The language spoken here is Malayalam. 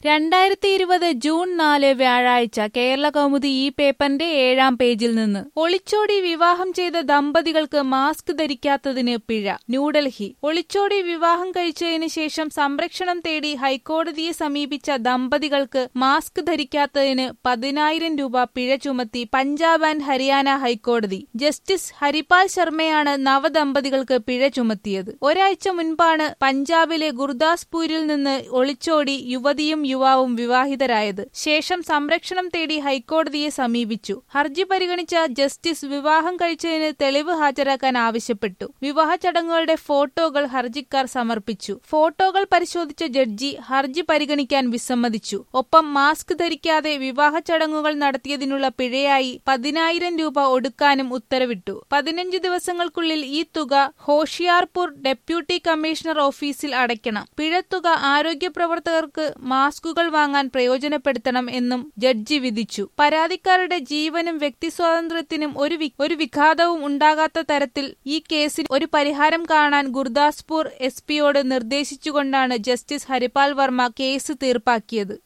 രണ്ടായിരത്തി ഇരുപത് ജൂൺ നാല് വ്യാഴാഴ്ച കേരള കൗമുദി ഈ പേപ്പറിന്റെ ഏഴാം പേജിൽ നിന്ന് ഒളിച്ചോടി വിവാഹം ചെയ്ത ദമ്പതികൾക്ക് മാസ്ക് ധരിക്കാത്തതിന് പിഴ ന്യൂഡൽഹി ഒളിച്ചോടി വിവാഹം കഴിച്ചതിന് ശേഷം സംരക്ഷണം തേടി ഹൈക്കോടതിയെ സമീപിച്ച ദമ്പതികൾക്ക് മാസ്ക് ധരിക്കാത്തതിന് പതിനായിരം രൂപ പിഴ ചുമത്തി പഞ്ചാബ് ആൻഡ് ഹരിയാന ഹൈക്കോടതി ജസ്റ്റിസ് ഹരിപാൽ ശർമ്മയാണ് നവദമ്പതികൾക്ക് പിഴ ചുമത്തിയത് ഒരാഴ്ച മുൻപാണ് പഞ്ചാബിലെ ഗുർദാസ്പൂരിൽ നിന്ന് ഒളിച്ചോടി യുവതിയും യുവാവും വിവാഹിതരായത് ശേഷം സംരക്ഷണം തേടി ഹൈക്കോടതിയെ സമീപിച്ചു ഹർജി പരിഗണിച്ച ജസ്റ്റിസ് വിവാഹം കഴിച്ചതിന് തെളിവ് ഹാജരാക്കാൻ ആവശ്യപ്പെട്ടു വിവാഹ ചടങ്ങുകളുടെ ഫോട്ടോകൾ ഹർജിക്കാർ സമർപ്പിച്ചു ഫോട്ടോകൾ പരിശോധിച്ച ജഡ്ജി ഹർജി പരിഗണിക്കാൻ വിസമ്മതിച്ചു ഒപ്പം മാസ്ക് ധരിക്കാതെ വിവാഹ ചടങ്ങുകൾ നടത്തിയതിനുള്ള പിഴയായി പതിനായിരം രൂപ ഒടുക്കാനും ഉത്തരവിട്ടു പതിനഞ്ച് ദിവസങ്ങൾക്കുള്ളിൽ ഈ തുക ഹോഷിയാർപൂർ ഡെപ്യൂട്ടി കമ്മീഷണർ ഓഫീസിൽ അടയ്ക്കണം പിഴത്തുക ആരോഗ്യ പ്രവർത്തകർക്ക് മാസ്കുകൾ വാങ്ങാൻ പ്രയോജനപ്പെടുത്തണം എന്നും ജഡ്ജി വിധിച്ചു പരാതിക്കാരുടെ ജീവനും വ്യക്തിസ്വാതന്ത്ര്യത്തിനും ഒരു വി- ഒരു വിഘാതവും ഉണ്ടാകാത്ത തരത്തിൽ ഈ കേസിൽ ഒരു പരിഹാരം കാണാൻ ഗുർദാസ്പൂർ എസ് പിയോട് നിർദ്ദേശിച്ചുകൊണ്ടാണ് ജസ്റ്റിസ് ഹരിപാൽ വർമ്മ കേസ് തീർപ്പാക്കിയത്